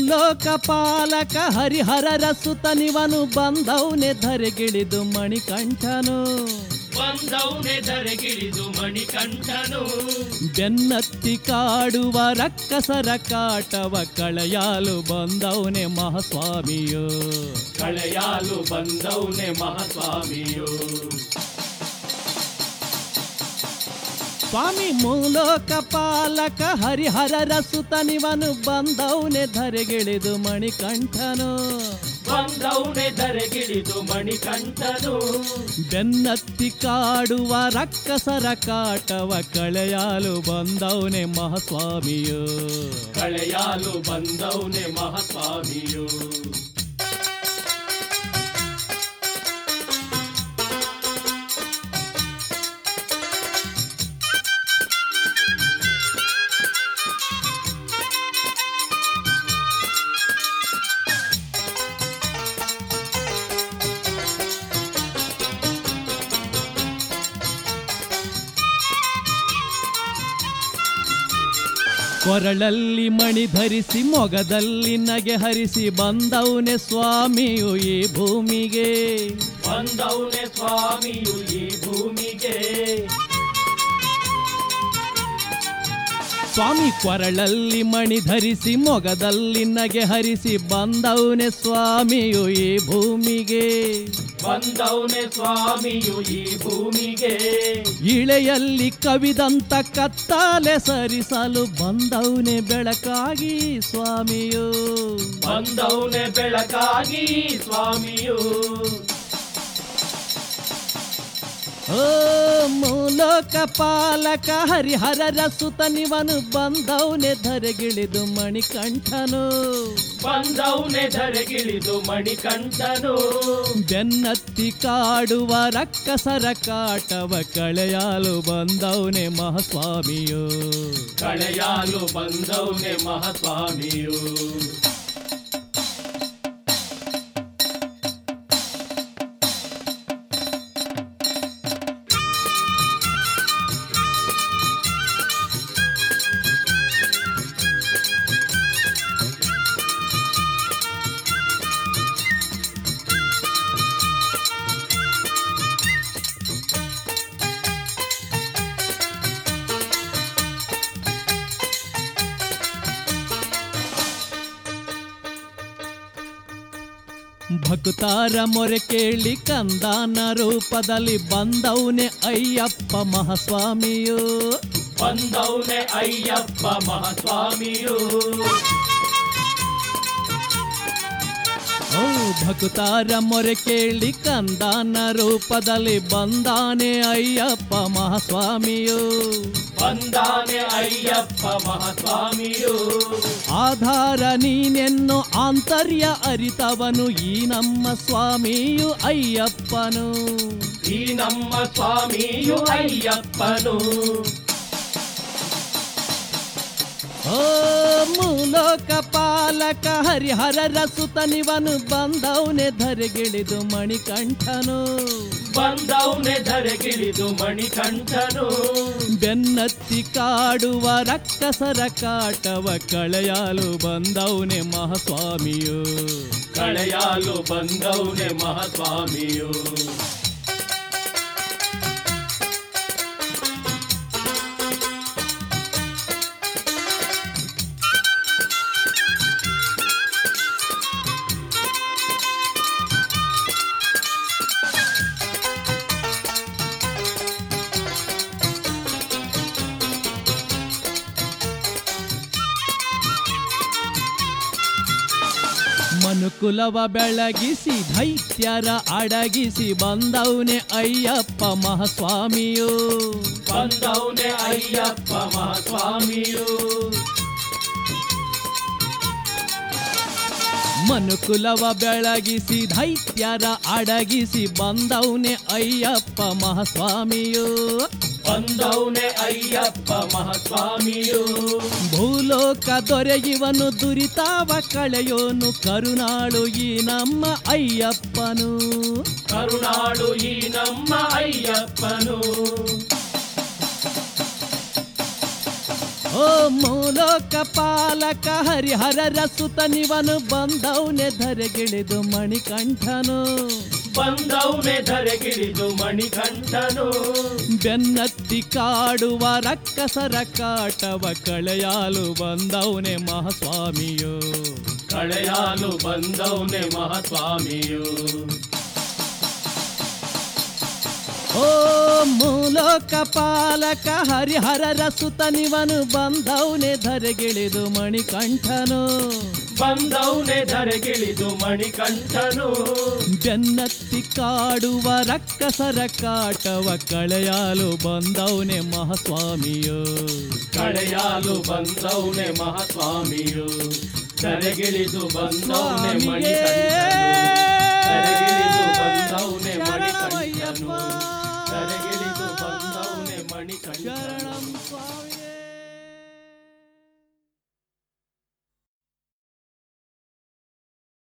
ಮೂಲೋಕ ಪಾಲಕ ಹರಿಹರರ ಸುತನಿವನು ಬಂದವನೆ ಧರೆಗಿಳಿದು ಮಣಿಕಂಠನು ಬಂದವನೆ ಧರೆಗಿಳಿದು ಮಣಿಕಂಠನು ಬೆನ್ನತ್ತಿ ಕಾಡುವ ರಕ್ಕಸರ ಕಾಟವ ಕಳೆಯಾಲು ಬಂದವನೆ ಮಹಾಸ್ವಾಮಿಯೋ ಕಳೆಯಾಲು ಬಂದವನೆ ಮಹಾಸ್ವಾಮಿಯು ಸ್ವಾಮಿ ಮೂಲೋಕ ಪಾಲಕ ಹರಿಹರರ ಸುತನಿವನು ಬಂದವನೆ ಧರೆಗಿಳಿದು ಮಣಿಕಂಠನು ಬಂದವನೆ ಧರೆಗಿಳಿದು ಮಣಿಕಂಠನು ಬೆನ್ನತ್ತಿ ಕಾಡುವ ರಕ್ಕಸರ ಕಾಟವ ಕಳೆಯಾಲು ಬಂದವನೆ ಮಹಾಸ್ವಾಮಿಯೋ ಕಳೆಯಾಲು ಬಂದವನೆ ಮಹಾಸ್ವಾಮಿಯು ಕೊರಳಲ್ಲಿ ಮಣಿ ಧರಿಸಿ ಮೊಗದಲ್ಲಿ ನಗೆ ಹರಿಸಿ ಬಂದವನೆ ಸ್ವಾಮಿಯು ಈ ಭೂಮಿಗೆ ಬಂದವನೆ ಸ್ವಾಮಿಯು ಈ ಭೂಮಿಗೆ ಸ್ವಾಮಿ ಕೊರಳಲ್ಲಿ ಮಣಿ ಧರಿಸಿ ಮೊಗದಲ್ಲಿ ನಗೆ ಹರಿಸಿ ಬಂದವನೆ ಸ್ವಾಮಿಯು ಈ ಭೂಮಿಗೆ ಬಂದವನೆ ಸ್ವಾಮಿಯು ಈ ಭೂಮಿಗೆ ಇಳೆಯಲ್ಲಿ ಕವಿದಂತ ಕತ್ತಾಲೆ ಸರಿಸಲು ಬಂದವನೆ ಬೆಳಕಾಗಿ ಸ್ವಾಮಿಯು ಬಂದವನೆ ಬೆಳಕಾಗಿ ಸ್ವಾಮಿಯು ಓ ಮೂಲೋಕ ಪಾಲಕ ಹರಿಹರರ ಸುತನಿವನು ಬಂದವನೆ ಧರೆಗಿಳಿದು ಮಣಿಕಂಠನು ಬಂದವನೆ ಧರೆಗಿಳಿದು ಮಣಿಕಂಠನು ಬೆನ್ನತ್ತಿ ಕಾಡುವ ರಕ್ಕಸರ ಕಾಟವ ಕಳೆಯಾಲು ಬಂದವನೆ ಮಹಾಸ್ವಾಮಿಯು ಕಳೆಯಾಲು ಬಂದವನೆ ಮಹಾಸ್ವಾಮಿಯು ಭಕ್ತಾರ ಮೊರೆ ಕೇಳಿ ಕಂದಾನ ರೂಪದಲ್ಲಿ ಬಂದವನೆ ಅಯ್ಯಪ್ಪ ಮಹಾಸ್ವಾಮಿಯು ಬಂದವನೆ ಅಯ್ಯಪ್ಪ ಮಹಾಸ್ವಾಮಿಯು ಓ ಭಕ್ತಾರ ಮೊರೆ ಕೇಳಿ ಕಂದಾನ ರೂಪದಲ್ಲಿ ಬಂದಾನೆ ಅಯ್ಯಪ್ಪ ಮಹಾಸ್ವಾಮಿಯು ಬಂದಾನೆ ಅಯ್ಯಪ್ಪ ಮಹಾಸ್ವಾಮಿಯು ಆಧಾರ ನೀನೆನ್ನು ಆಂತರ್ಯ ಅರಿತವನು ಈ ನಮ್ಮ ಸ್ವಾಮಿಯು ಅಯ್ಯಪ್ಪನು ಈ ನಮ್ಮ ಸ್ವಾಮಿಯು ಅಯ್ಯಪ್ಪನು ಓ ಮೂಲೋಕ ಪಾಲಕ ಹರಿಹರರ ಸುತನಿವನು ಬಂದವನೆ ಧರೆಗಿಳಿದು ಮಣಿಕಂಠನು ಬಂದವನೆ ಧರೆಗಿಳಿದು ಮಣಿಕಂಠನು ಬೆನ್ನತ್ತಿ ಕಾಡುವ ರಕ್ಕಸರ ಕಾಟವ ಕಳೆಯಾಲು ಬಂದವನೆ ಮಹಾಸ್ವಾಮಿಯು ಕಳೆಯಾಲು ಬಂದವನೆ ಮಹಾಸ್ವಾಮಿಯು ಮನುಕುಲವ ಬೆಳಗಿಸಿ ದೈತ್ಯರ ಅಡಗಿಸಿ ಬಂದವನೆ ಅಯ್ಯಪ್ಪ ಮಹಾಸ್ವಾಮಿಯು ಬಂದವನೆ ಅಯ್ಯಪ್ಪ ಮಹಾಸ್ವಾಮಿಯು ಮನುಕುಲವ ಬೆಳಗಿಸಿ ದೈತ್ಯರ ಅಡಗಿಸಿ ಬಂದವನೆ ಅಯ್ಯಪ್ಪ ಮಹಾಸ್ವಾಮಿಯು ಬಂದವನೆ ಅಯ್ಯಪ್ಪ ಮಹಾಸ್ವಾಮಿಯು ಭೂಲೋಕ ದೊರೆಯುವನು ದುರಿತಾವ ಕಳೆಯೋನು ಕರುಣಾಳು ಈ ನಮ್ಮ ಅಯ್ಯಪ್ಪನು ಕರುಣಾಳು ಈ ನಮ್ಮ ಅಯ್ಯಪ್ಪನು ಓ ಓ ಮೂಲೋಕ ಪಾಲಕ ಹರಿಹರರ ಸುತನಿವನು ಬಂದವನೆ ಧರೆಗಿಳಿದು ಮಣಿಕಂಠನು ಬಂದವನೆ ಧರೆಗಿಳಿದು ಮಣಿಕಂಠನು ಬೆನ್ನತ್ತಿ ಕಾಡುವ ರಕ್ಕಸರ ಕಾಟವ ಕಳೆಯಾಲು ಬಂದವನೆ ಮಹಾಸ್ವಾಮಿಯು ಕಳೆಯಾಲು ಬಂದವನೆ ಮಹಾಸ್ವಾಮಿಯು ಓ ಮೂಲೋಕ ಪಾಲಕ ಹರಿಹರರ ಸುತನಿವನು ಬಂದವನೆ ಧರೆಗಿಳಿದು ಮಣಿಕಂಠನು ಬಂದವನೆ ಧರೆಗಿಳಿದು ಮಣಿಕಂಠನು ಬೆನ್ನತ್ತಿ ಕಾಡುವ ರಕ್ಕಸರ ಕಾಟವ ಕಳೆಯಾಲು ಬಂದವನೆ ಮಹಾಸ್ವಾಮಿಯು ಕಳೆಯಾಲು ಬಂದವನೆ ಮಹಾಸ್ವಾಮಿಯು ಧರೆಗಿಳಿದು ಬಂದವನೆ ಸ್ವಾಮಿಯೇ ಮಣಿಕಂಠನು ಧರೆಗಿಳಿದು ಬಂದವನೆ ಶರಣಮಯ್ಯಪ್ಪ. ಮಣಿಕಂಠನು ಧರೆಗಿಳಿದು